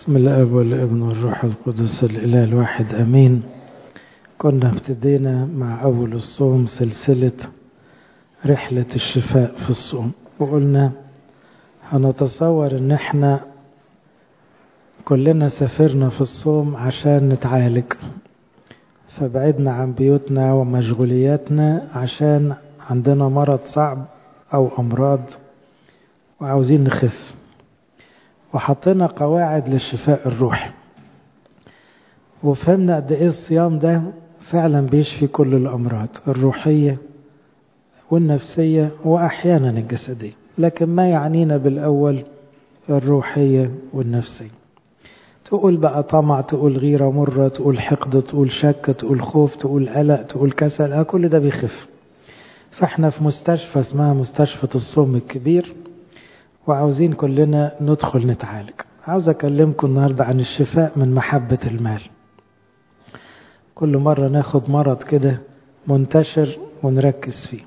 بسم الاب والابن والروح القدس الاله الواحد امين كنا ابتدينا مع اول الصوم سلسله رحله الشفاء في الصوم وقلنا هنتصور ان احنا كلنا سافرنا في الصوم عشان نتعالج فبعدنا عن بيوتنا ومشغولياتنا عشان عندنا مرض صعب او امراض وعاوزين نخف وحطينا قواعد للشفاء الروحي وفهمنا قد ايه الصيام ده فعلا بيشفي كل الامراض الروحيه والنفسيه واحيانا الجسديه لكن ما يعنينا بالاول الروحيه والنفسيه تقول بقى طمع تقول غيره مره تقول حقد تقول شك تقول خوف تقول قلق تقول كسل كل ده بيخف فاحنا في مستشفى اسمها مستشفى الصوم الكبير وعاوزين كلنا ندخل نتعالج عاوز أكلمكم النهاردة عن الشفاء من محبة المال كل مرة ناخد مرض كده منتشر ونركز فيه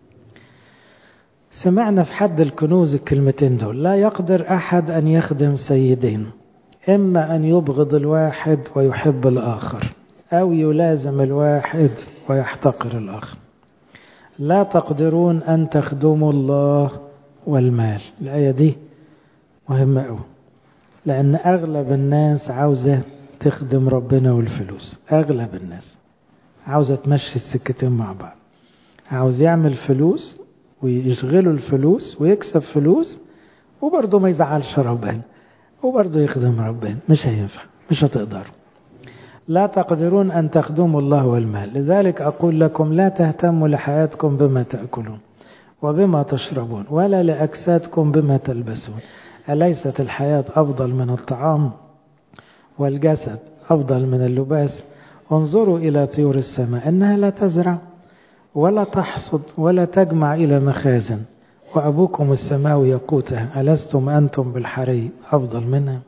سمعنا في حد الكنوز الكلمتين دول لا يقدر أحد أن يخدم سيدين إما أن يبغض الواحد ويحب الآخر أو يلازم الواحد ويحتقر الآخر لا تقدرون أن تخدموا الله والمال الآية دي مهمة أوي لأن أغلب الناس عاوزة تخدم ربنا والفلوس أغلب الناس عاوزة تمشي السكتين مع بعض عاوز يعمل فلوس ويشغله الفلوس ويكسب فلوس وبرضه ما يزعلش ربنا وبرضه يخدم ربنا مش هينفع مش هتقدروا لا تقدرون أن تخدموا الله والمال لذلك أقول لكم لا تهتموا لحياتكم بما تأكلون وبما تشربون ولا لأجسادكم بما تلبسون أليست الحياة أفضل من الطعام والجسد أفضل من اللباس انظروا إلى طيور السماء إنها لا تزرع ولا تحصد ولا تجمع إلى مخازن وأبوكم السماوي يقوتها ألستم أنتم بالحري أفضل منها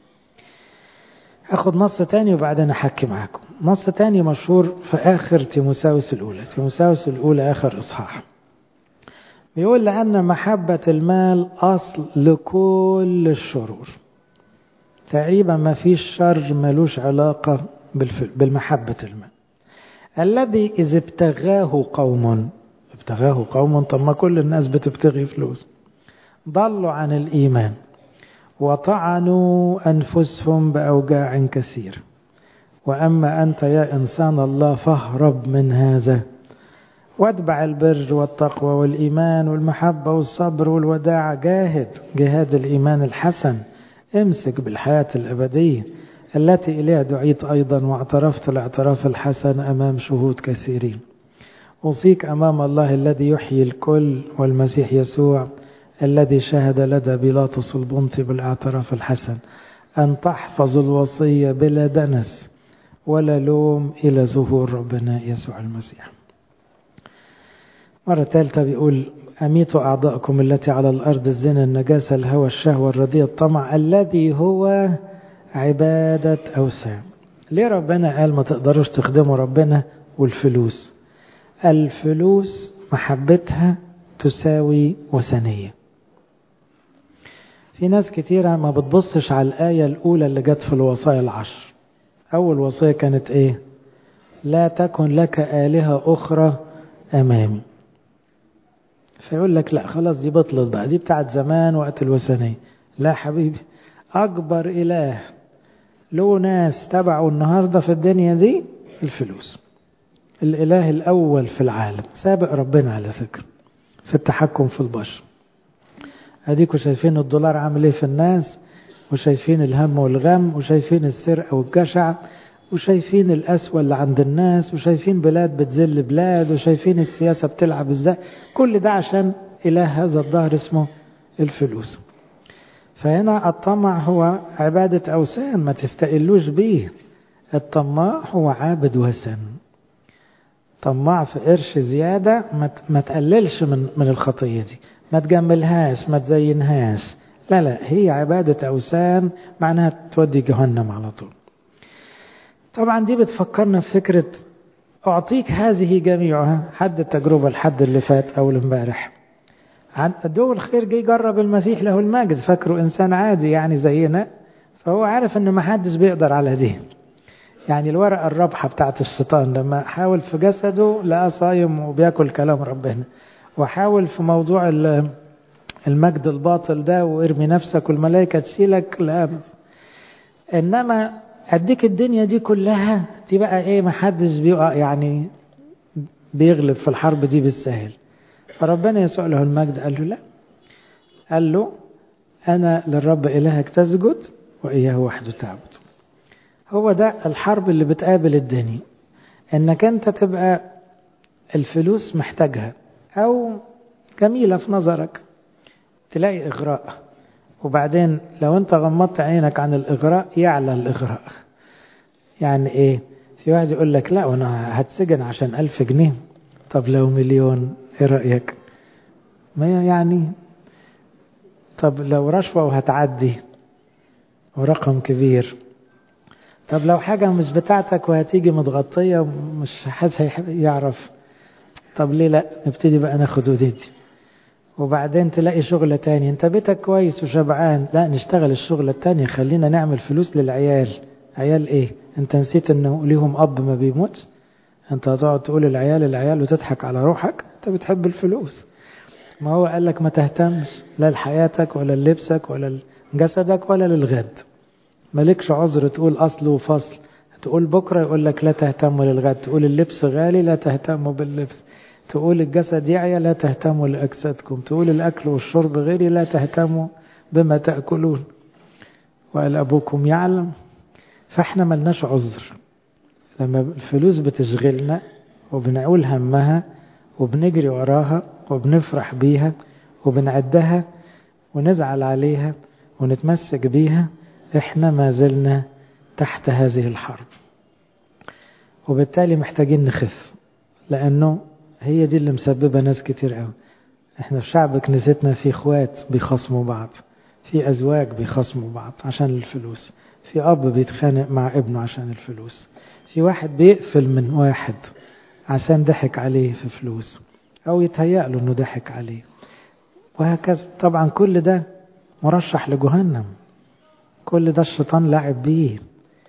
أخذ نص تاني وبعدين أحكي معاكم نص تاني مشهور في آخر تيموساوس الأولى تيموساوس الأولى آخر إصحاح بيقول لأن محبة المال أصل لكل الشرور تقريبا ما فيش شر ملوش علاقة بالمحبة المال الذي إذا ابتغاه قوم ابتغاه قوم طب ما كل الناس بتبتغي فلوس ضلوا عن الإيمان وطعنوا أنفسهم بأوجاع كثير وأما أنت يا إنسان الله فاهرب من هذا واتبع البر والتقوى والإيمان والمحبة والصبر والوداع جاهد جهاد الإيمان الحسن امسك بالحياة الأبدية التي إليها دعيت أيضا واعترفت الاعتراف الحسن أمام شهود كثيرين أوصيك أمام الله الذي يحيي الكل والمسيح يسوع الذي شهد لدى بيلاطس البنطي بالاعتراف الحسن أن تحفظ الوصية بلا دنس ولا لوم إلى ظهور ربنا يسوع المسيح مرة ثالثة بيقول أميتوا أعضاءكم التي على الأرض الزنا النجاسة الهوى الشهوة الرديء الطمع الذي هو عبادة أوثان ليه ربنا قال ما تقدروش تخدموا ربنا والفلوس الفلوس محبتها تساوي وثنية في ناس كتيرة ما بتبصش على الآية الأولى اللي جت في الوصايا العشر أول وصية كانت إيه لا تكن لك آلهة أخرى أمامي فيقول لك لا خلاص دي بطلت بقى دي بتاعت زمان وقت الوثنية لا حبيبي أكبر إله له ناس تبعه النهاردة في الدنيا دي الفلوس الإله الأول في العالم سابق ربنا على فكرة في التحكم في البشر أديكوا شايفين الدولار عامل إيه في الناس وشايفين الهم والغم وشايفين السرقة والجشع وشايفين القسوة اللي عند الناس وشايفين بلاد بتذل بلاد وشايفين السياسة بتلعب ازاي كل ده عشان إله هذا الظهر اسمه الفلوس فهنا الطمع هو عبادة أوثان ما تستقلوش بيه الطماع هو عابد وثن طماع في قرش زيادة ما تقللش من من الخطية دي ما تجملهاش ما تزينهاش لا لا هي عبادة أوثان معناها تودي جهنم على طول طبعا دي بتفكرنا في فكرة أعطيك هذه جميعها حد التجربة الحد اللي فات أو امبارح عدو الخير جه يجرب المسيح له المجد فاكره إنسان عادي يعني زينا فهو عارف ان ما حدش بيقدر على دي يعني الورقة الرابحة بتاعت الشيطان لما حاول في جسده لقى صايم وبياكل كلام ربنا وحاول في موضوع المجد الباطل ده وارمي نفسك والملائكة تشيلك لا انما اديك الدنيا دي كلها دي بقى ايه ما حدش بيقع يعني بيغلب في الحرب دي بالسهل فربنا يسوع له المجد قال له لا قال له انا للرب الهك تسجد واياه وحده تعبد هو ده الحرب اللي بتقابل الدنيا انك انت تبقى الفلوس محتاجها او جميلة في نظرك تلاقي اغراء وبعدين لو انت غمضت عينك عن الاغراء يعلى الاغراء يعني ايه في واحد يقول لك لا وانا هتسجن عشان الف جنيه طب لو مليون ايه رأيك ما يعني طب لو رشوة وهتعدي ورقم كبير طب لو حاجة مش بتاعتك وهتيجي متغطية مش حد يعرف طب ليه لا نبتدي بقى ناخد وديدي وبعدين تلاقي شغلة تاني انت بيتك كويس وشبعان لا نشتغل الشغلة التانية خلينا نعمل فلوس للعيال عيال ايه انت نسيت انه ليهم اب ما بيموتش انت هتقعد تقول العيال العيال وتضحك على روحك انت بتحب الفلوس ما هو قال لك ما تهتمش لا لحياتك ولا للبسك ولا لجسدك ولا للغد مالكش عذر تقول اصل وفصل تقول بكره يقول لك لا تهتموا للغد تقول اللبس غالي لا تهتموا باللبس تقول الجسد يعيا لا تهتموا لأجسادكم تقول الأكل والشرب غيري لا تهتموا بما تأكلون وقال أبوكم يعلم فإحنا ملناش عذر لما الفلوس بتشغلنا وبنقول همها وبنجري وراها وبنفرح بيها وبنعدها ونزعل عليها ونتمسك بيها احنا ما زلنا تحت هذه الحرب وبالتالي محتاجين نخف لأنه هي دي اللي مسببة ناس كتير قوي احنا في شعب كنيستنا في اخوات بيخصموا بعض في ازواج بيخصموا بعض عشان الفلوس في اب بيتخانق مع ابنه عشان الفلوس في واحد بيقفل من واحد عشان ضحك عليه في فلوس او يتهيأ له انه ضحك عليه وهكذا طبعا كل ده مرشح لجهنم كل ده الشيطان لعب بيه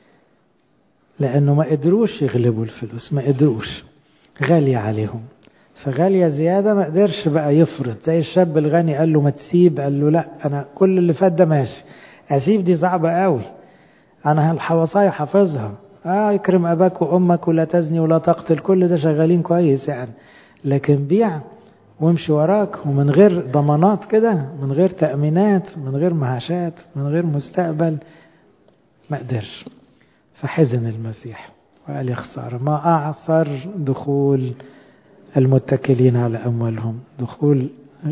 لانه ما قدروش يغلبوا الفلوس ما قدروش غالية عليهم فغالية زيادة ما قدرش بقى يفرض زي الشاب الغني قال له ما تسيب قال له لا أنا كل اللي فات ده ماشي أسيب دي صعبة قوي أنا الحوصايا حافظها آه يكرم أباك وأمك ولا تزني ولا تقتل كل ده شغالين كويس يعني لكن بيع وامشي وراك ومن غير ضمانات كده من غير تأمينات من غير معاشات من غير مستقبل ما قدرش فحزن المسيح وقال يا خسارة ما أعثر دخول المتكلين على أموالهم دخول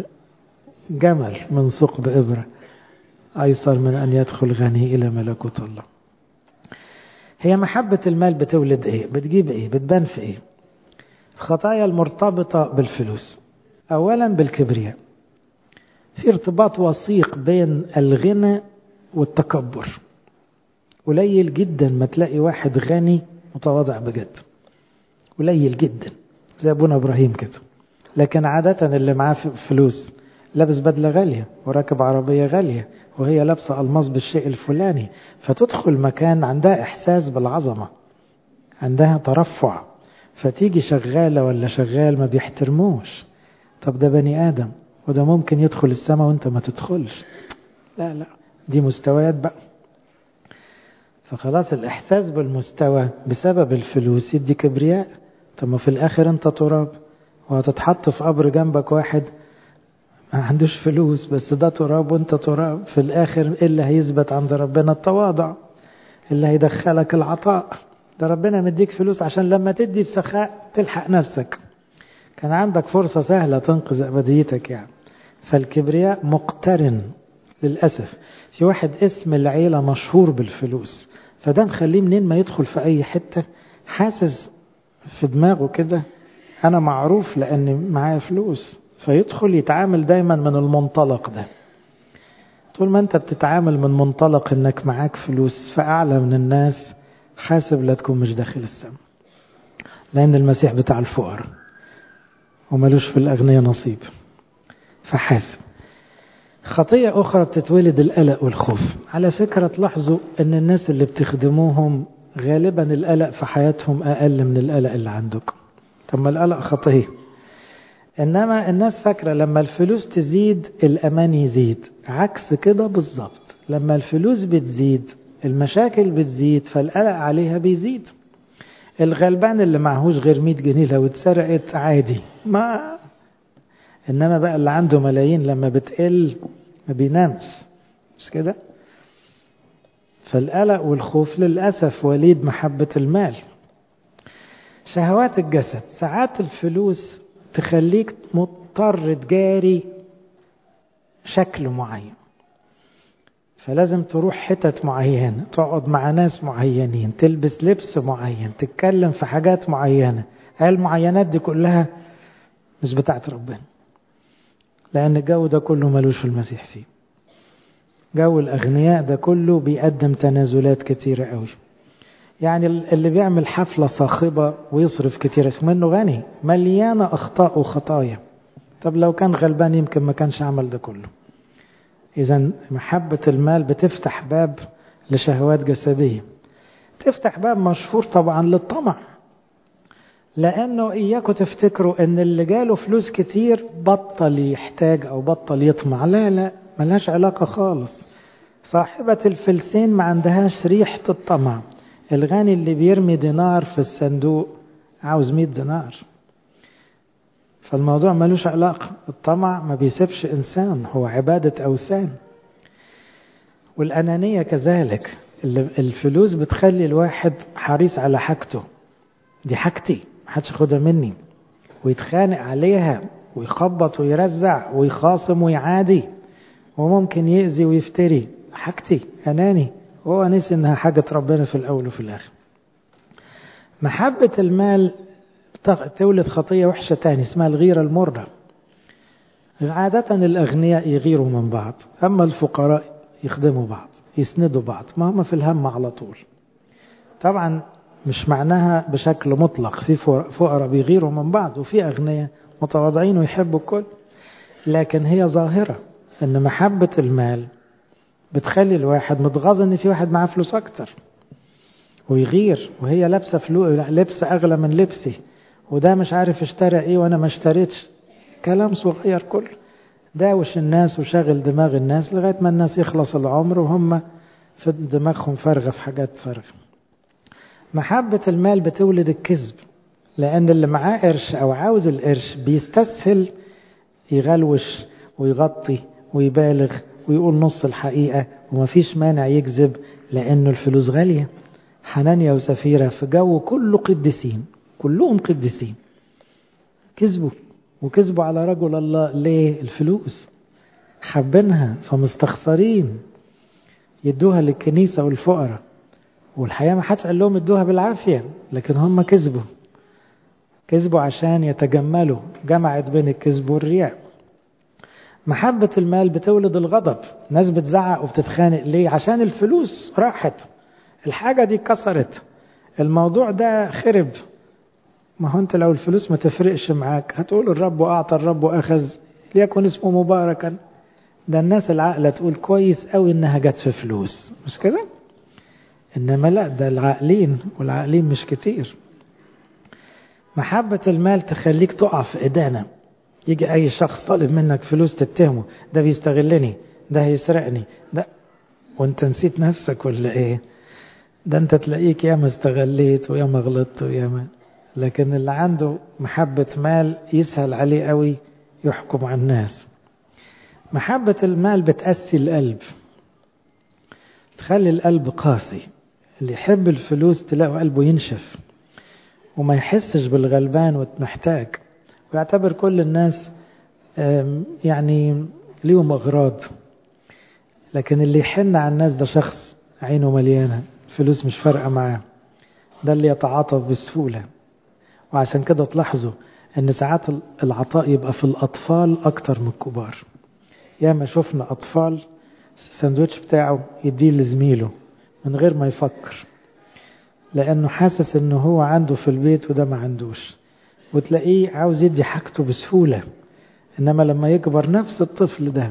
جمل من ثقب إبرة أيسر من أن يدخل غني إلى ملكوت الله هي محبة المال بتولد إيه بتجيب إيه بتبان في إيه الخطايا المرتبطة بالفلوس أولا بالكبرياء في ارتباط وثيق بين الغنى والتكبر قليل جدا ما تلاقي واحد غني متواضع بجد قليل جدا زي ابونا ابراهيم كده لكن عادة اللي معاه فلوس لابس بدلة غالية وراكب عربية غالية وهي لابسة الماس بالشيء الفلاني فتدخل مكان عندها احساس بالعظمة عندها ترفع فتيجي شغالة ولا شغال ما بيحترموش طب ده بني آدم وده ممكن يدخل السماء وانت ما تدخلش لا لا دي مستويات بقى فخلاص الإحساس بالمستوى بسبب الفلوس يدي كبرياء طب ما في الآخر أنت تراب وهتتحط في قبر جنبك واحد ما عندوش فلوس بس ده تراب وانت تراب في الآخر إيه اللي هيثبت عند ربنا التواضع اللي هيدخلك العطاء ده ربنا مديك فلوس عشان لما تدي بسخاء تلحق نفسك كان عندك فرصة سهلة تنقذ أبديتك يعني فالكبرياء مقترن للأسف في واحد اسم العيلة مشهور بالفلوس فده مخليه منين ما يدخل في أي حتة حاسس في دماغه كده أنا معروف لأن معايا فلوس فيدخل يتعامل دايما من المنطلق ده طول ما أنت بتتعامل من منطلق أنك معاك فلوس فأعلى من الناس حاسب لا تكون مش داخل السماء لأن المسيح بتاع الفقراء وملوش في الأغنياء نصيب فحاسب خطية أخرى بتتولد القلق والخوف على فكرة تلاحظوا أن الناس اللي بتخدموهم غالبا القلق في حياتهم أقل من القلق اللي عندكم طب ما القلق خطية إنما الناس فاكرة لما الفلوس تزيد الأمان يزيد عكس كده بالظبط لما الفلوس بتزيد المشاكل بتزيد فالقلق عليها بيزيد الغلبان اللي معهوش غير 100 جنيه لو اتسرقت عادي ما انما بقى اللي عنده ملايين لما بتقل ما بينامش مش كده فالقلق والخوف للاسف وليد محبه المال شهوات الجسد ساعات الفلوس تخليك مضطر تجاري شكل معين فلازم تروح حتت معينة تقعد مع ناس معينين تلبس لبس معين تتكلم في حاجات معينة المعينات دي كلها مش بتاعت ربنا لأن الجو ده كله ملوش في المسيح فيه جو الأغنياء ده كله بيقدم تنازلات كتيرة قوي يعني اللي بيعمل حفلة صاخبة ويصرف كتير اسمه انه غني مليانة أخطاء وخطايا طب لو كان غلبان يمكن ما كانش عمل ده كله إذا محبة المال بتفتح باب لشهوات جسدية تفتح باب مشهور طبعا للطمع لأنه إياكم تفتكروا أن اللي جاله فلوس كتير بطل يحتاج أو بطل يطمع لا لا ملهاش علاقة خالص صاحبة الفلسين ما عندهاش ريحة الطمع الغني اللي بيرمي دينار في الصندوق عاوز 100 دينار فالموضوع ملوش علاقة الطمع ما بيسيبش إنسان هو عبادة أوثان والأنانية كذلك الفلوس بتخلي الواحد حريص على حاجته دي حاجتي محدش ياخدها مني ويتخانق عليها ويخبط ويرزع ويخاصم ويعادي وممكن يأذي ويفتري حاجتي أناني هو نسي إنها حاجة ربنا في الأول وفي الآخر محبة المال تولد خطية وحشة تاني اسمها الغيرة المرة عادة الأغنياء يغيروا من بعض أما الفقراء يخدموا بعض يسندوا بعض ما هم في الهم على طول طبعا مش معناها بشكل مطلق في فقراء بيغيروا من بعض وفي أغنياء متواضعين ويحبوا الكل لكن هي ظاهرة أن محبة المال بتخلي الواحد متغاظ ان في واحد معاه فلوس اكتر ويغير وهي لابسه فلوس لبس اغلى من لبسي وده مش عارف اشترى ايه وانا ما اشتريتش كلام صغير كله داوش الناس وشغل دماغ الناس لغايه ما الناس يخلص العمر وهم في دماغهم فارغه في حاجات فارغه محبه المال بتولد الكذب لان اللي معاه قرش او عاوز القرش بيستسهل يغلوش ويغطي ويبالغ ويقول نص الحقيقة ومفيش مانع يكذب لأنه الفلوس غالية حنانيا وسفيرة في جو كله قديسين كلهم قديسين كذبوا وكذبوا على رجل الله ليه الفلوس حابينها فمستخسرين يدوها للكنيسة والفقراء والحقيقة ما حدش قال لهم ادوها بالعافية لكن هم كذبوا كذبوا عشان يتجملوا جمعت بين الكذب والرياء محبة المال بتولد الغضب ناس بتزعق وبتتخانق ليه عشان الفلوس راحت الحاجة دي كسرت الموضوع ده خرب ما هو انت لو الفلوس ما تفرقش معاك هتقول الرب أعطى الرب أخذ ليكن اسمه مباركا ده الناس العاقلة تقول كويس قوي انها جت في فلوس مش كده انما لا ده العاقلين والعاقلين مش كتير محبة المال تخليك تقع في إدانة يجي أي شخص طالب منك فلوس تتهمه ده بيستغلني ده هيسرقني ده وانت نسيت نفسك ولا ايه ده انت تلاقيك يا ما استغليت ويا ما غلطت ويا ما لكن اللي عنده محبة مال يسهل عليه قوي يحكم على الناس محبة المال بتأسي القلب تخلي القلب قاسي اللي يحب الفلوس تلاقوا قلبه ينشف وما يحسش بالغلبان والمحتاج ويعتبر كل الناس يعني ليهم أغراض لكن اللي يحن على الناس ده شخص عينه مليانة فلوس مش فارقة معاه ده اللي يتعاطف بسهولة وعشان كده تلاحظوا ان ساعات العطاء يبقى في الأطفال أكتر من الكبار ياما شفنا أطفال الساندوتش بتاعه يديه لزميله من غير ما يفكر لأنه حاسس انه هو عنده في البيت وده ما عندوش وتلاقيه عاوز يدي حاجته بسهولة إنما لما يكبر نفس الطفل ده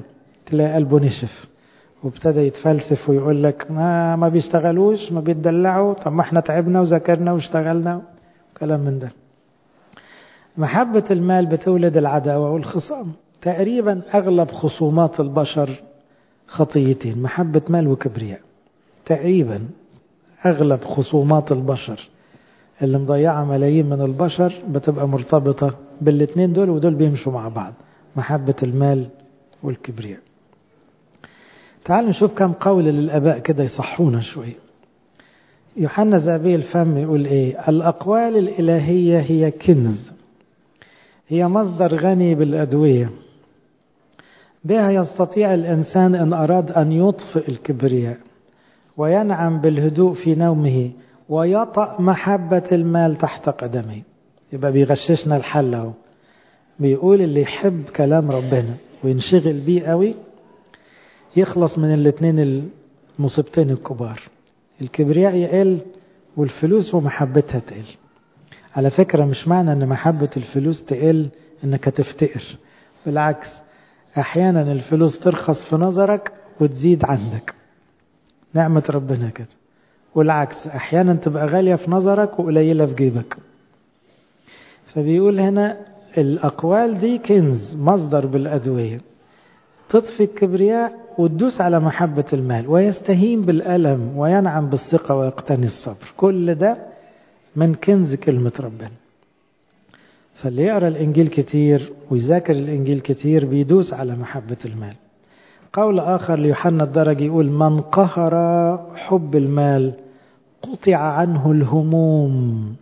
تلاقي قلبه نشف وابتدى يتفلسف ويقول لك ما ما بيشتغلوش ما بيتدلعوا طب ما احنا تعبنا وذاكرنا واشتغلنا كلام من ده محبة المال بتولد العداوة والخصام تقريبا أغلب خصومات البشر خطيتين محبة مال وكبرياء تقريبا أغلب خصومات البشر اللي مضيعة ملايين من البشر بتبقى مرتبطة بالاتنين دول ودول بيمشوا مع بعض محبة المال والكبرياء تعالوا نشوف كم قول للآباء كده يصحونا شوية يوحنا زابي الفم يقول ايه الأقوال الإلهية هي كنز هي مصدر غني بالأدوية بها يستطيع الإنسان إن أراد أن يطفئ الكبرياء وينعم بالهدوء في نومه ويطأ محبة المال تحت قدمه يبقى بيغششنا الحل اهو بيقول اللي يحب كلام ربنا وينشغل بيه قوي يخلص من الاثنين المصيبتين الكبار الكبرياء يقل والفلوس ومحبتها تقل على فكرة مش معنى ان محبة الفلوس تقل انك هتفتقر بالعكس احيانا الفلوس ترخص في نظرك وتزيد عندك نعمة ربنا كده والعكس احيانا تبقى غالية في نظرك وقليلة في جيبك فبيقول هنا الاقوال دي كنز مصدر بالادوية تطفي الكبرياء وتدوس على محبة المال ويستهين بالألم وينعم بالثقة ويقتني الصبر كل ده من كنز كلمة ربنا فاللي يقرأ الإنجيل كتير ويذاكر الإنجيل كتير بيدوس على محبة المال قول آخر ليوحنا الدرجي يقول من قهر حب المال قطع عنه الهموم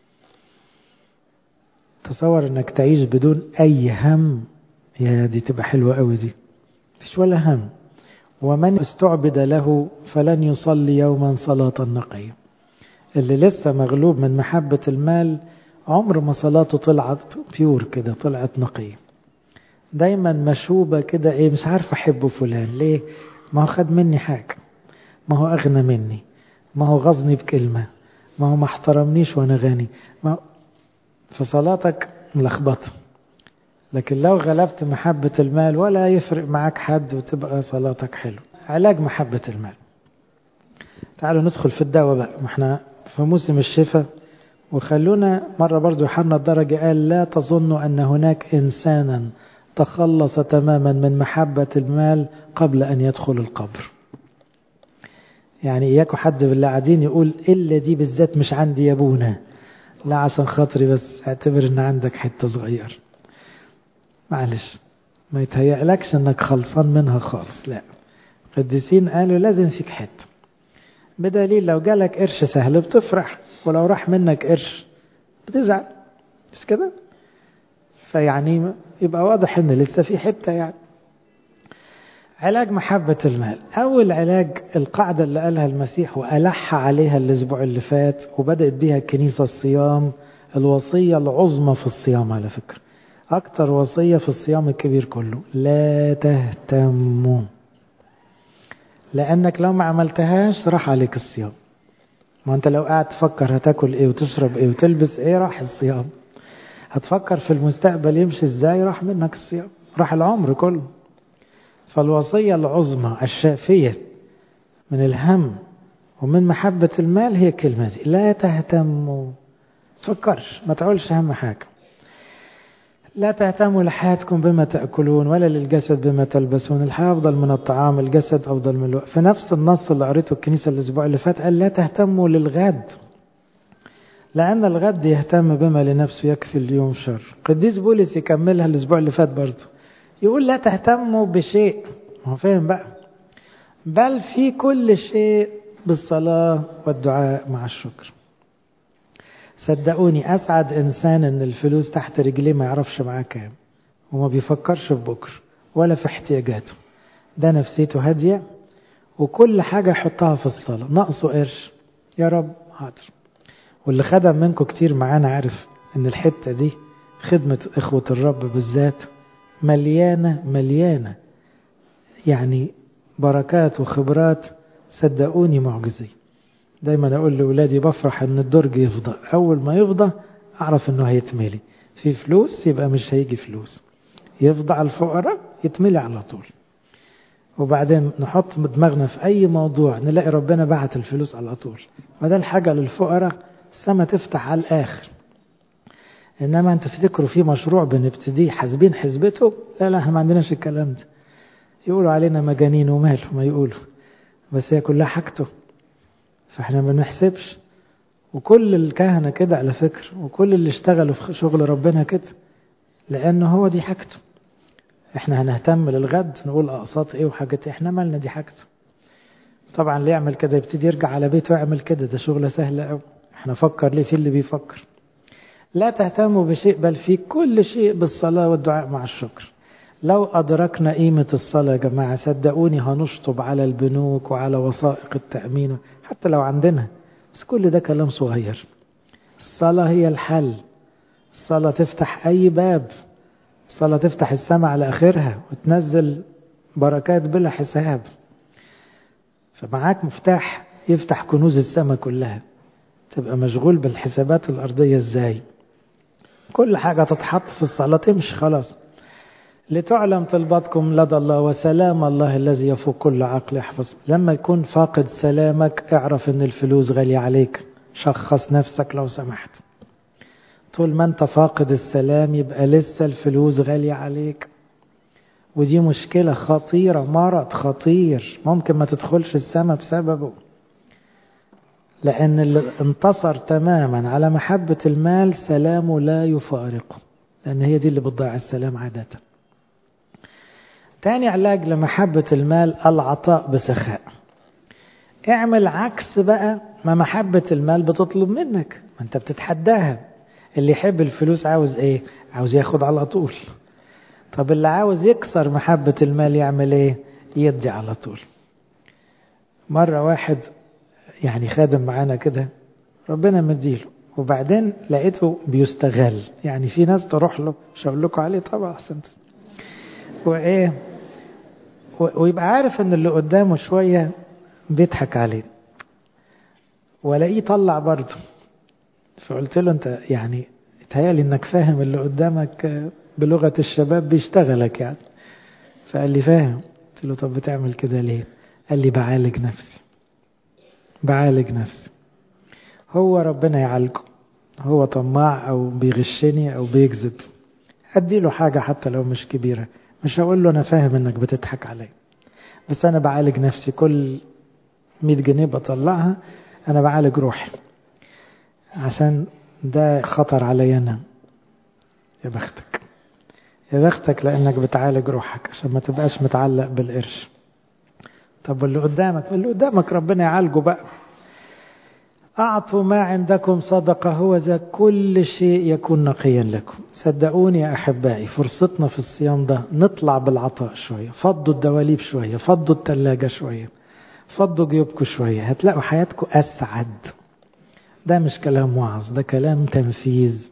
تصور انك تعيش بدون اي هم يا دي تبقى حلوة قوي دي مفيش ولا هم ومن استعبد له فلن يصلي يوما صلاة نقية اللي لسه مغلوب من محبة المال عمر ما صلاته طلعت بيور كده طلعت نقية دايما مشوبة كده ايه مش عارف احبه فلان ليه ما هو خد مني حاجة ما هو اغنى مني ما هو غزني بكلمة ما هو ما احترمنيش وانا غني ما هو فصلاتك ملخبطة لكن لو غلبت محبة المال ولا يفرق معاك حد وتبقى صلاتك حلو علاج محبة المال تعالوا ندخل في الدواء بقى ما احنا في موسم الشفاء وخلونا مرة برضو يوحنا الدرجة قال لا تظنوا أن هناك إنسانا تخلص تماما من محبة المال قبل أن يدخل القبر يعني إياكوا حد بالله قاعدين يقول إلا دي بالذات مش عندي يا ابونا لا عشان خاطري بس اعتبر ان عندك حتة صغير معلش ما يتهيألكش انك خلصان منها خالص لا قديسين قالوا لازم فيك حتة بدليل لو جالك قرش سهل بتفرح ولو راح منك قرش بتزعل مش كده فيعني يبقى واضح ان لسه في حتة يعني علاج محبة المال أول علاج القاعدة اللي قالها المسيح وألح عليها الأسبوع اللي فات وبدأت بيها الكنيسة الصيام الوصية العظمى في الصيام على فكرة أكتر وصية في الصيام الكبير كله لا تهتموا لأنك لو ما عملتهاش راح عليك الصيام ما أنت لو قاعد تفكر هتاكل إيه وتشرب إيه وتلبس إيه راح الصيام هتفكر في المستقبل يمشي إزاي راح منك الصيام راح العمر كله فالوصية العظمى الشافية من الهم ومن محبة المال هي الكلمة دي لا تهتموا تفكرش ما تعولش هم حاجة لا تهتموا لحياتكم بما تأكلون ولا للجسد بما تلبسون الحياة أفضل من الطعام الجسد أفضل من الوقت في نفس النص اللي قريته الكنيسة الأسبوع اللي فات قال لا تهتموا للغد لأن الغد يهتم بما لنفسه يكفي اليوم شر قديس بولس يكملها الأسبوع اللي فات برضه يقول لا تهتموا بشيء هو فاهم بقى بل في كل شيء بالصلاة والدعاء مع الشكر صدقوني أسعد إنسان إن الفلوس تحت رجليه ما يعرفش معاه كام وما بيفكرش في بكرة ولا في احتياجاته ده نفسيته هادية وكل حاجة يحطها في الصلاة ناقصه قرش يا رب حاضر واللي خدم منكم كتير معانا عارف إن الحتة دي خدمة إخوة الرب بالذات مليانة مليانة يعني بركات وخبرات صدقوني معجزية دايما أقول لأولادي بفرح إن الدرج يفضى أول ما يفضى أعرف إنه هيتملي في فلوس يبقى مش هيجي فلوس يفضى على الفقراء يتملي على طول وبعدين نحط دماغنا في أي موضوع نلاقي ربنا بعت الفلوس على طول وده الحاجة للفقراء السما تفتح على الآخر إنما أنتوا تفتكروا في مشروع بنبتديه حاسبين حسبته لا لا احنا ما عندناش الكلام ده يقولوا علينا مجانين ومال ما يقولوا بس هي كلها حاجته فاحنا ما بنحسبش وكل الكهنة كده على فكرة وكل اللي اشتغلوا في شغل ربنا كده لأنه هو دي حاجته احنا هنهتم للغد نقول اقساط ايه وحاجات ايه احنا مالنا دي حاجته طبعا اللي يعمل كده يبتدي يرجع على بيته ويعمل كده ده شغلة سهلة قوي احنا فكر ليه في اللي بيفكر لا تهتموا بشيء بل في كل شيء بالصلاة والدعاء مع الشكر لو أدركنا قيمة الصلاة يا جماعة صدقوني هنشطب على البنوك وعلى وثائق التأمين حتى لو عندنا بس كل ده كلام صغير الصلاة هي الحل الصلاة تفتح أي باب الصلاة تفتح السماء على آخرها وتنزل بركات بلا حساب فمعاك مفتاح يفتح كنوز السماء كلها تبقى مشغول بالحسابات الأرضية ازاي كل حاجة تتحط في الصلاة تمشي خلاص لتعلم طلباتكم لدى الله وسلام الله الذي يفوق كل عقل يحفظ لما يكون فاقد سلامك اعرف ان الفلوس غالية عليك شخص نفسك لو سمحت طول ما انت فاقد السلام يبقى لسه الفلوس غالية عليك ودي مشكلة خطيرة مرض خطير ممكن ما تدخلش السماء بسببه لأن اللي انتصر تماما على محبة المال سلامه لا يفارقه لأن هي دي اللي بتضيع السلام عادة تاني علاج لمحبة المال العطاء بسخاء اعمل عكس بقى ما محبة المال بتطلب منك ما انت بتتحداها اللي يحب الفلوس عاوز ايه عاوز ياخد على طول طب اللي عاوز يكسر محبة المال يعمل ايه يدي على طول مرة واحد يعني خادم معانا كده ربنا مديله وبعدين لقيته بيستغل يعني في ناس تروح له مش هقول لكم عليه طبعا احسنت وايه ويبقى عارف ان اللي قدامه شويه بيضحك عليه والاقيه طلع برضه فقلت له انت يعني اتهيألي انك فاهم اللي قدامك بلغه الشباب بيشتغلك يعني فقال لي فاهم قلت له طب بتعمل كده ليه قال لي بعالج نفسي بعالج نفسي هو ربنا يعالجه هو طماع او بيغشني او بيكذب ادي له حاجه حتى لو مش كبيره مش هقول له انا فاهم انك بتضحك عليا بس انا بعالج نفسي كل 100 جنيه بطلعها انا بعالج روحي عشان ده خطر عليا انا يا بختك يا بختك لانك بتعالج روحك عشان ما تبقاش متعلق بالقرش طب واللي قدامك اللي قدامك ربنا يعالجه بقى أعطوا ما عندكم صدقة هو ذا كل شيء يكون نقيا لكم صدقوني يا أحبائي فرصتنا في الصيام ده نطلع بالعطاء شوية فضوا الدواليب شوية فضوا التلاجة شوية فضوا جيوبكم شوية هتلاقوا حياتكم أسعد ده مش كلام وعظ ده كلام تنفيذ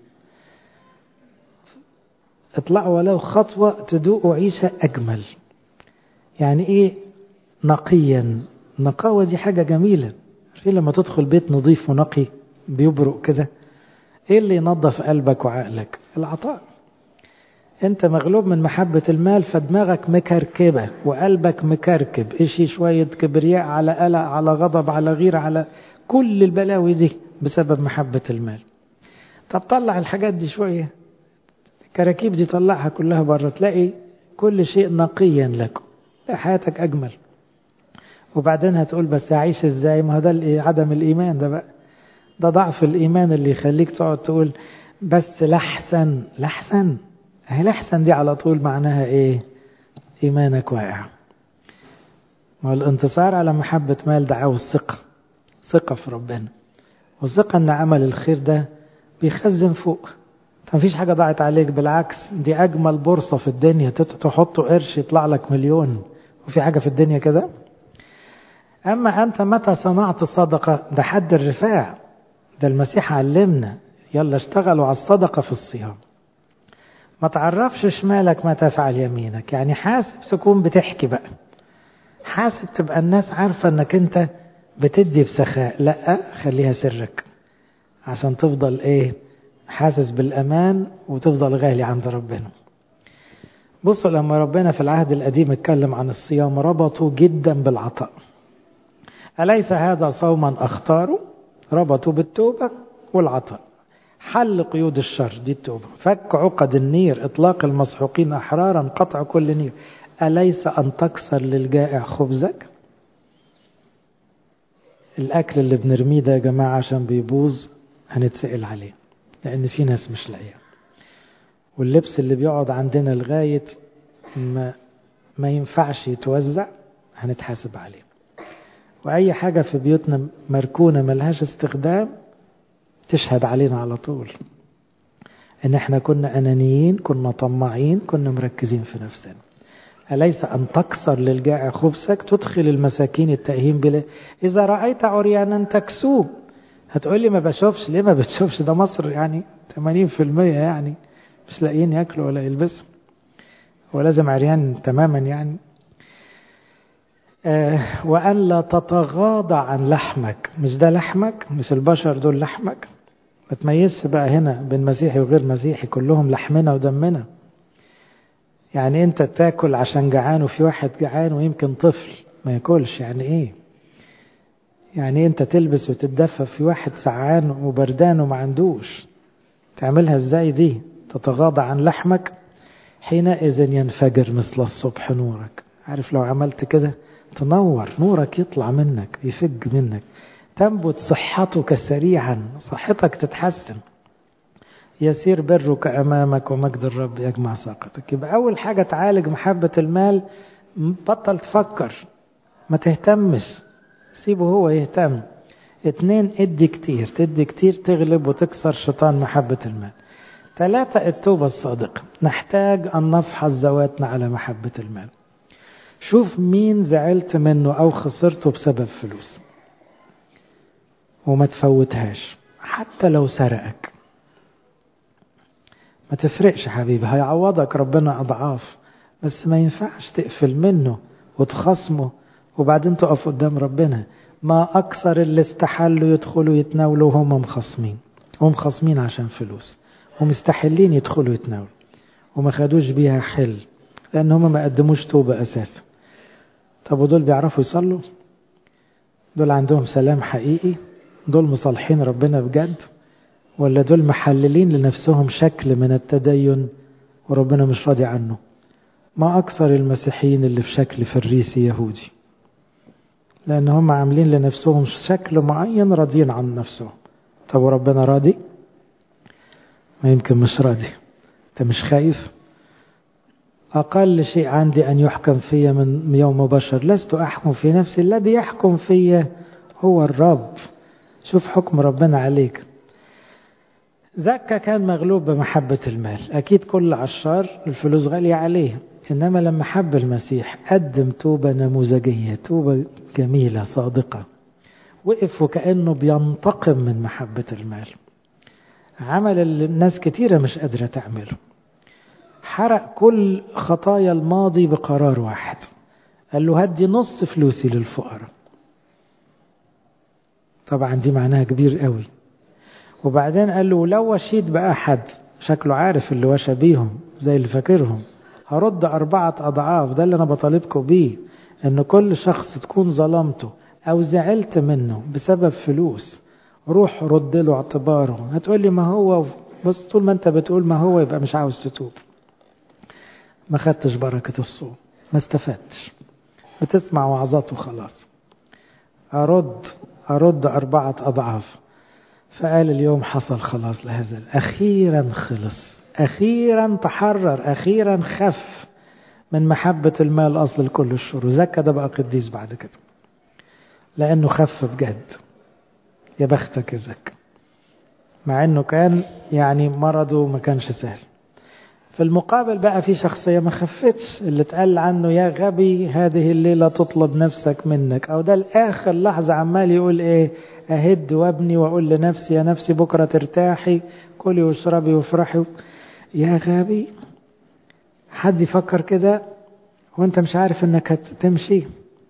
اطلعوا ولو خطوة تدوقوا عيشة أجمل يعني إيه نقيا النقاوة دي حاجة جميلة في لما تدخل بيت نظيف ونقي بيبرق كده ايه اللي ينظف قلبك وعقلك العطاء انت مغلوب من محبة المال فدماغك مكركبة وقلبك مكركب اشي شوية كبرياء على قلق على غضب على غيرة على كل البلاوي دي بسبب محبة المال طب طلع الحاجات دي شوية الكراكيب دي طلعها كلها بره تلاقي كل شيء نقيا لكم لا حياتك أجمل وبعدين هتقول بس أعيش إزاي ما ده عدم الإيمان ده بقى ده ضعف الإيمان اللي يخليك تقعد تقول بس لحسن لحسن هي لحسن دي على طول معناها إيه إيمانك واقع ما الانتصار على محبة مال ده عاوز ثقة ثقة في ربنا والثقة إن عمل الخير ده بيخزن فوق مفيش حاجة ضاعت عليك بالعكس دي أجمل بورصة في الدنيا تحط قرش يطلع لك مليون وفي حاجة في الدنيا كده أما أنت متى صنعت الصدقة ده حد الرفاع ده المسيح علمنا يلا اشتغلوا على الصدقة في الصيام ما تعرفش شمالك ما تفعل يمينك يعني حاسب تكون بتحكي بقى حاسب تبقى الناس عارفة انك انت بتدي بسخاء لا خليها سرك عشان تفضل ايه حاسس بالامان وتفضل غالي عند ربنا بصوا لما ربنا في العهد القديم اتكلم عن الصيام ربطوا جدا بالعطاء أليس هذا صوما أختاره ربطوا بالتوبة والعطاء حل قيود الشر دي التوبة فك عقد النير إطلاق المسحوقين أحرارا قطع كل نير أليس أن تكسر للجائع خبزك الأكل اللي بنرميه ده يا جماعة عشان بيبوظ هنتسأل عليه لأن في ناس مش لاقيه واللبس اللي بيقعد عندنا لغاية ما, ما ينفعش يتوزع هنتحاسب عليه وأي حاجة في بيوتنا مركونة ملهاش استخدام تشهد علينا على طول إن إحنا كنا أنانيين كنا طماعين كنا مركزين في نفسنا أليس أن تكسر للجائع خبزك تدخل المساكين التأهيم بلا إذا رأيت عريانا تكسوه هتقول لي ما بشوفش ليه ما بتشوفش ده مصر يعني 80% يعني مش لاقيين ياكلوا ولا يلبسوا ولازم عريان تماما يعني آه وأن لا تتغاضى عن لحمك مش ده لحمك مش البشر دول لحمك ما تميزش بقى هنا بين مسيحي وغير مسيحي كلهم لحمنا ودمنا يعني انت تاكل عشان جعان وفي واحد جعان ويمكن طفل ما ياكلش يعني ايه يعني انت تلبس وتتدفى في واحد سعان وبردان وما عندوش تعملها ازاي دي تتغاضى عن لحمك حينئذ ينفجر مثل الصبح نورك عارف لو عملت كده تنور نورك يطلع منك يفج منك تنبت صحتك سريعا صحتك تتحسن يسير برك أمامك ومجد الرب يجمع ساقتك يبقى أول حاجة تعالج محبة المال بطل تفكر ما تهتمش سيبه هو يهتم اتنين ادي كتير تدي كتير تغلب وتكسر شيطان محبة المال ثلاثة التوبة الصادقة نحتاج أن نفحص ذواتنا على محبة المال شوف مين زعلت منه أو خسرته بسبب فلوس وما تفوتهاش حتى لو سرقك ما تفرقش حبيبي هيعوضك ربنا أضعاف بس ما ينفعش تقفل منه وتخصمه وبعدين تقف قدام ربنا ما أكثر اللي استحلوا يدخلوا يتناولوا وهم مخصمين هم خصمين عشان فلوس ومستحلين يدخلوا يتناولوا وما خدوش بيها حل لأن هم ما قدموش توبة أساسا طب ودول بيعرفوا يصلوا دول عندهم سلام حقيقي دول مصالحين ربنا بجد ولا دول محللين لنفسهم شكل من التدين وربنا مش راضي عنه ما أكثر المسيحيين اللي في شكل فريسي يهودي لأن هم عاملين لنفسهم شكل معين راضيين عن نفسهم طب وربنا راضي ما يمكن مش راضي انت مش خايف أقل شيء عندي أن يحكم في من يوم بشر لست أحكم في نفسي الذي يحكم في هو الرب شوف حكم ربنا عليك زكا كان مغلوب بمحبة المال أكيد كل عشار الفلوس غالية عليه إنما لما حب المسيح قدم توبة نموذجية توبة جميلة صادقة وقف وكأنه بينتقم من محبة المال عمل اللي الناس كتيرة مش قادرة تعمله حرق كل خطايا الماضي بقرار واحد قال له هدي نص فلوسي للفقراء طبعا دي معناها كبير قوي وبعدين قال له لو وشيت بأحد شكله عارف اللي وشى بيهم زي اللي فاكرهم هرد أربعة أضعاف ده اللي أنا بطالبكم بيه إن كل شخص تكون ظلمته أو زعلت منه بسبب فلوس روح رد له اعتباره هتقول لي ما هو بس طول ما أنت بتقول ما هو يبقى مش عاوز تتوب ما خدتش بركة الصوم ما استفدتش بتسمع وعظات وخلاص أرد أرد أربعة أضعاف فقال اليوم حصل خلاص لهذا أخيرا خلص أخيرا تحرر أخيرا خف من محبة المال أصل كل الشر زكى ده بقى قديس بعد كده لأنه خف بجد يا بختك يا زكى مع أنه كان يعني مرضه ما كانش سهل في المقابل بقى في شخصية ما خفتش اللي اتقال عنه يا غبي هذه الليلة تطلب نفسك منك أو ده الآخر لحظة عمال يقول إيه أهد وابني وأقول لنفسي يا نفسي بكرة ترتاحي كلي واشربي وافرحي يا غبي حد يفكر كده وانت مش عارف انك هتمشي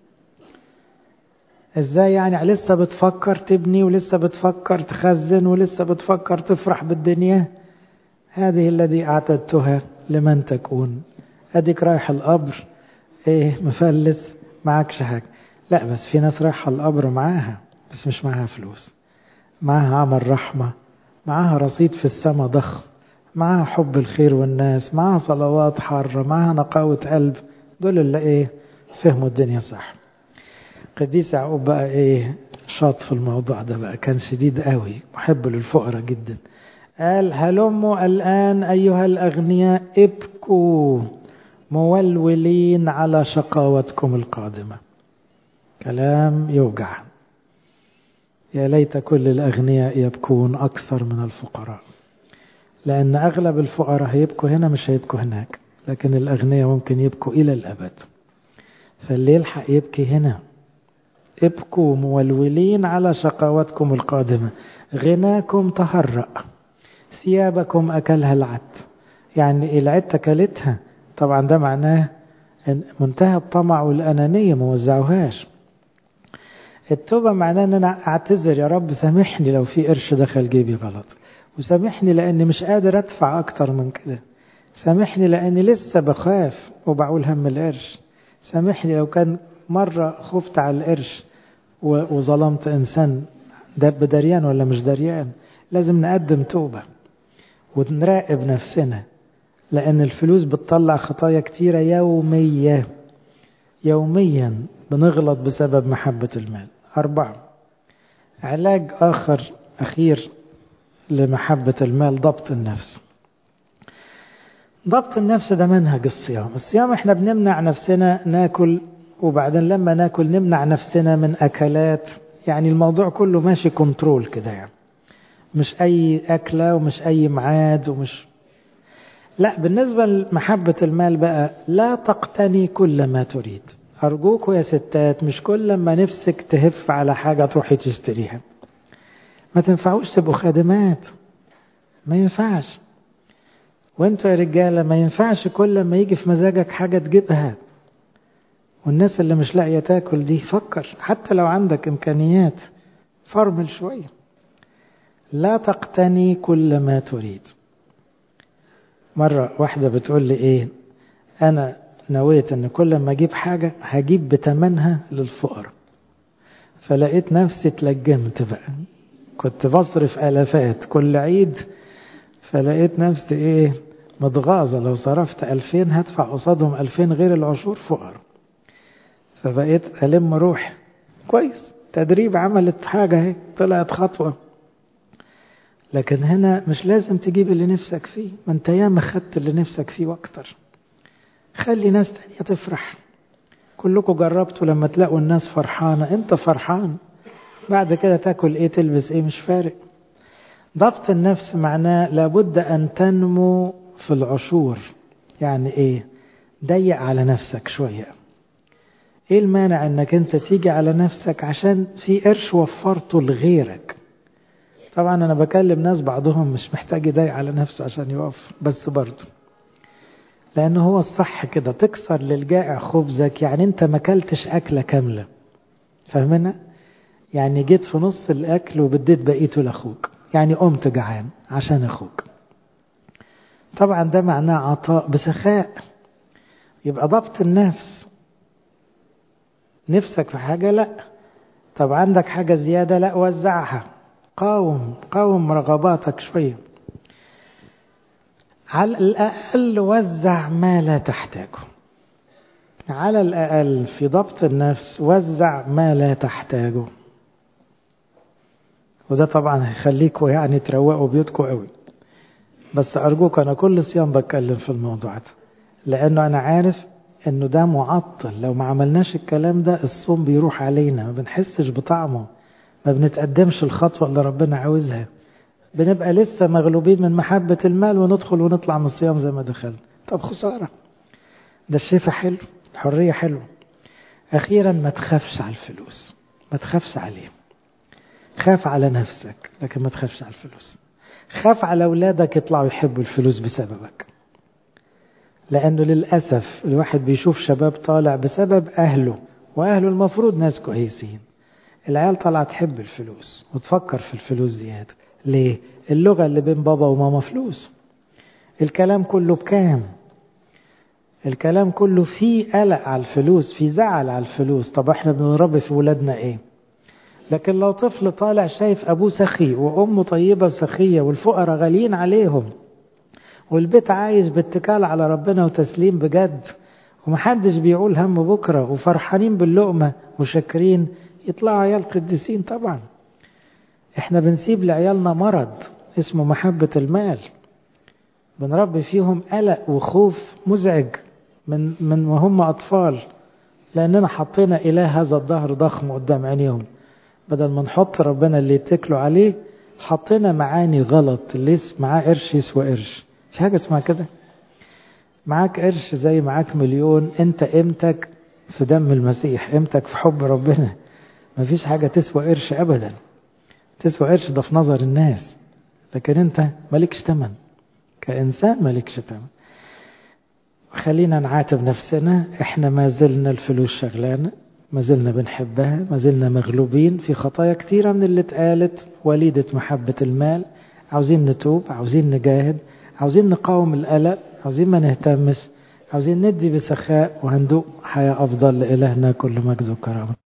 ازاي يعني لسه بتفكر تبني ولسه بتفكر تخزن ولسه بتفكر تفرح بالدنيا هذه الذي أعتدتها لمن تكون اديك رايح القبر ايه مفلس معكش حاجة لا بس في ناس رايحة القبر معاها بس مش معاها فلوس معاها عمل رحمة معاها رصيد في السماء ضخم معاها حب الخير والناس معاها صلوات حارة معاها نقاوة قلب دول اللي ايه فهموا الدنيا صح قديس يعقوب بقى ايه شاط في الموضوع ده بقى كان شديد قوي محب للفقراء جدا قال هلموا الآن أيها الأغنياء ابكوا مولولين على شقاوتكم القادمة كلام يوجع يا ليت كل الأغنياء يبكون أكثر من الفقراء لأن أغلب الفقراء هيبكوا هنا مش هيبكوا هناك لكن الأغنياء ممكن يبكوا إلى الأبد فاللي يلحق يبكي هنا ابكوا مولولين على شقاوتكم القادمة غناكم تهرأ ثيابكم أكلها العد يعني العد أكلتها طبعا ده معناه منتهى الطمع والأنانية ما وزعوهاش التوبة معناه ان انا اعتذر يا رب سامحني لو في قرش دخل جيبي غلط وسامحني لاني مش قادر ادفع اكتر من كده سامحني لاني لسه بخاف وبعول هم القرش سامحني لو كان مرة خفت على القرش وظلمت انسان ده بدريان ولا مش دريان لازم نقدم توبة ونراقب نفسنا لأن الفلوس بتطلع خطايا كتيرة يومية يوميا بنغلط بسبب محبة المال أربعة علاج آخر أخير لمحبة المال ضبط النفس ضبط النفس ده منهج الصيام الصيام احنا بنمنع نفسنا ناكل وبعدين لما ناكل نمنع نفسنا من أكلات يعني الموضوع كله ماشي كنترول كده يعني مش أي أكلة ومش أي معاد ومش لا بالنسبة لمحبة المال بقى لا تقتني كل ما تريد أرجوكوا يا ستات مش كل ما نفسك تهف على حاجة تروحي تشتريها ما تنفعوش تبقوا خادمات ما ينفعش وانتوا يا رجالة ما ينفعش كل ما يجي في مزاجك حاجة تجيبها والناس اللي مش لاقية تاكل دي فكر حتى لو عندك إمكانيات فرمل شوية لا تقتني كل ما تريد مرة واحدة بتقول لي ايه انا نويت ان كل ما اجيب حاجة هجيب بتمنها للفقراء فلقيت نفسي اتلجمت بقى كنت بصرف الافات كل عيد فلقيت نفسي ايه متغاظة لو صرفت ألفين هدفع قصادهم ألفين غير العشور فقراء فبقيت ألم روحي كويس تدريب عملت حاجة هيك طلعت خطوة لكن هنا مش لازم تجيب اللي نفسك فيه ما انت ياما خدت اللي نفسك فيه واكتر خلي ناس تانية تفرح كلكم جربتوا لما تلاقوا الناس فرحانة انت فرحان بعد كده تاكل ايه تلبس ايه مش فارق ضبط النفس معناه لابد ان تنمو في العشور يعني ايه ضيق على نفسك شوية ايه المانع انك انت تيجي على نفسك عشان في قرش وفرته لغيرك طبعا انا بكلم ناس بعضهم مش محتاج يضايق على نفسه عشان يوفر بس برضه لان هو الصح كده تكسر للجائع خبزك يعني انت ما اكلتش اكله كامله فاهمنا يعني جيت في نص الاكل وبديت بقيته لاخوك يعني قمت جعان عشان اخوك طبعا ده معناه عطاء بسخاء يبقى ضبط النفس نفسك في حاجة لا طب عندك حاجة زيادة لا وزعها قاوم قاوم رغباتك شوية على الأقل وزع ما لا تحتاجه على الأقل في ضبط النفس وزع ما لا تحتاجه وده طبعا هيخليكوا يعني تروقوا بيوتكم قوي بس أرجوك أنا كل صيام بتكلم في الموضوع ده لأنه أنا عارف إنه ده معطل لو ما عملناش الكلام ده الصوم بيروح علينا ما بنحسش بطعمه ما بنتقدمش الخطوة اللي ربنا عاوزها بنبقى لسه مغلوبين من محبة المال وندخل ونطلع من الصيام زي ما دخلنا طب خسارة ده الشفا حلو الحرية حلوة أخيرا ما تخافش على الفلوس ما تخافش عليه خاف على نفسك لكن ما تخافش على الفلوس خاف على أولادك يطلعوا يحبوا الفلوس بسببك لأنه للأسف الواحد بيشوف شباب طالع بسبب أهله وأهله المفروض ناس كويسين العيال طالعة تحب الفلوس وتفكر في الفلوس زيادة ليه؟ اللغة اللي بين بابا وماما فلوس الكلام كله بكام الكلام كله فيه قلق على الفلوس في زعل على الفلوس طب احنا بنربي في ولادنا ايه لكن لو طفل طالع شايف ابوه سخي وامه طيبة سخية والفقراء غاليين عليهم والبيت عايش باتكال على ربنا وتسليم بجد ومحدش بيقول هم بكرة وفرحانين باللقمة وشاكرين يطلعوا عيال قديسين طبعا احنا بنسيب لعيالنا مرض اسمه محبة المال بنربي فيهم قلق وخوف مزعج من من وهم أطفال لأننا حطينا إله هذا الظهر ضخم قدام عينيهم بدل ما نحط ربنا اللي يتكلوا عليه حطينا معاني غلط اللي معاه قرش يسوى قرش في حاجة اسمها كده معاك قرش زي معاك مليون انت قيمتك في دم المسيح قيمتك في حب ربنا مفيش حاجة تسوى قرش أبدا تسوى قرش ده في نظر الناس لكن انت مالكش تمن كإنسان مالكش تمن خلينا نعاتب نفسنا احنا ما زلنا الفلوس شغلانة ما زلنا بنحبها ما زلنا مغلوبين في خطايا كتيرة من اللي اتقالت وليدة محبة المال عاوزين نتوب عاوزين نجاهد عاوزين نقاوم القلق عاوزين ما نهتمس عاوزين ندي بسخاء وهندوق حياة أفضل لإلهنا كل مجد وكرامة